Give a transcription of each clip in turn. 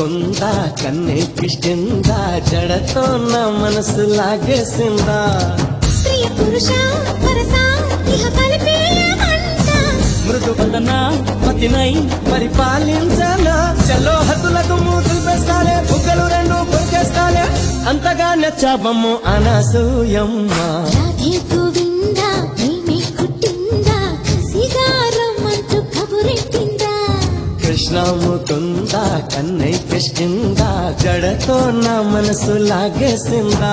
ముకుందా కన్నే కిష్టిందా జడతో నా మనసు లాగేసిందా ప్రియ పురుష వరస ఇహ కలిపేయమంట మృదు వందన పతినై పరిపాలించాలా చలో హద్దులకు మూతులు పెస్తాలే బుగ్గలు రెండు కొరికేస్తాలే అంతగా నచ్చాబమ్ము అనసూయమ్మ రాధే గోవింద ప్రేమే కుట్టిందా కసిగారమ్మంటూ కబురెట్టిందా కృష్ణ ముకుందా కన్నై కిష్టిందా జడతో నా మనసు లాగేసిందా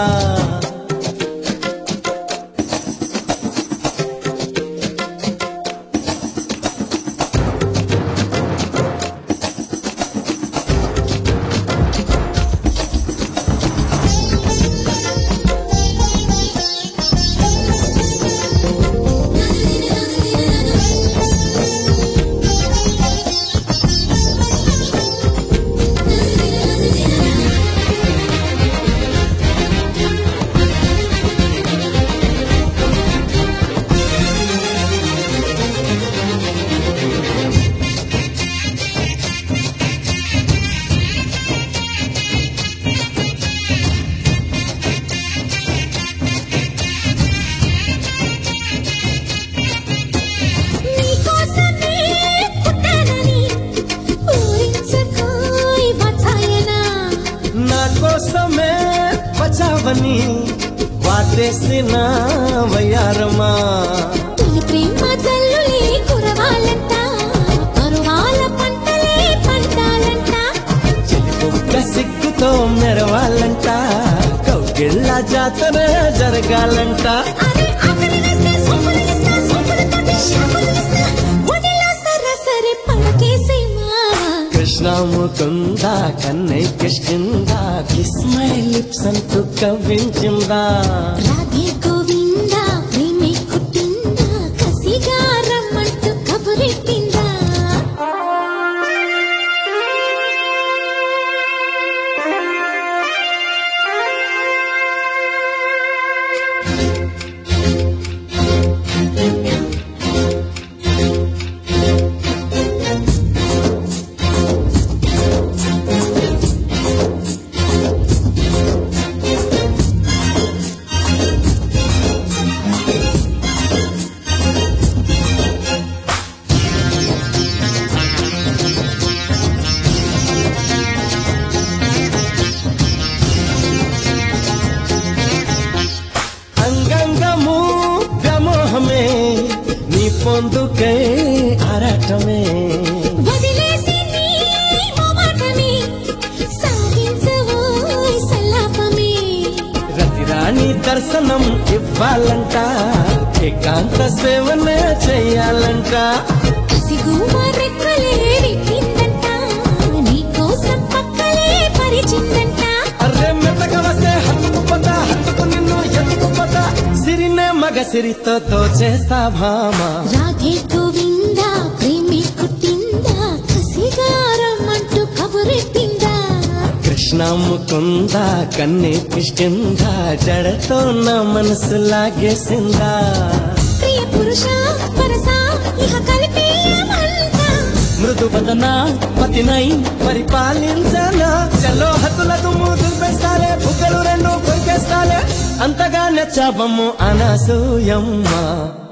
నీకోసమే పుట్టానని ఊరించకోయ్ బచాయనా నా కోసమే బచావని వాటేసిన వయ్యారమా తొలి ప్రేమ జల్లులే కురవాలంట పరువాల పంటలే పంటాలంట చిలుక సిగ్గుతో మెరవాలంట కౌగిళ్ళ జాతర జరగాలంట అరే ఆకలి వేస్తే సోపులు ఇస్తా సోపులు తోటి షాపులు ఇస్తా ఒడిలో సరాసరి పడకేసేమా కృష్ణ ముకుందా కన్నై కిష్కిందా కిస్ మై లిప్స్ అంటూ కవ్వించిందా రాధే గోవింద ప్రేమే కుట్టిందా కసిగా రమ్మంటూ కబురెట్టిందా అంగంగము వ్యామోహమే నీ పొందుకై ఆరాటమే వదిలేసి నీ మొమాటమే సాగించవోయ్ సల్లాపమే రతిరాణి దర్శనం ఇవ్వాలంట ఏకాంత సేవనే చెయ్యాలంట కసిగూమ రెక్కలే విప్పిందంట నీకోసం పక్కలే పరిచిందంట అర్రే మెత్తగా వస్తే హత్తుకుపోతా హత్తుకు నిన్ను ఎత్తుకుపోతా సిరినే మగ సిరితో తోచేస్తా భామా రాధే గోవింద ప్రేమే కుట్టిందా కసిగారమ్మంటూ కబురెట్టిందా కృష్ణ ముకుందా కన్నే కిష్కిందా జడతో నా మనసు లాగేసిందా ప్రియ పురుష వరస ఇహ కలిపేయమంట మృదు వదన పతినై పరిపాలించాలా చలో హద్దులకు మూతులు పెస్తాలే బుగ్గలు రెండు కొరికేస్తాలే అంతగా నచ్చాబమ్ము అనసూయమ్మ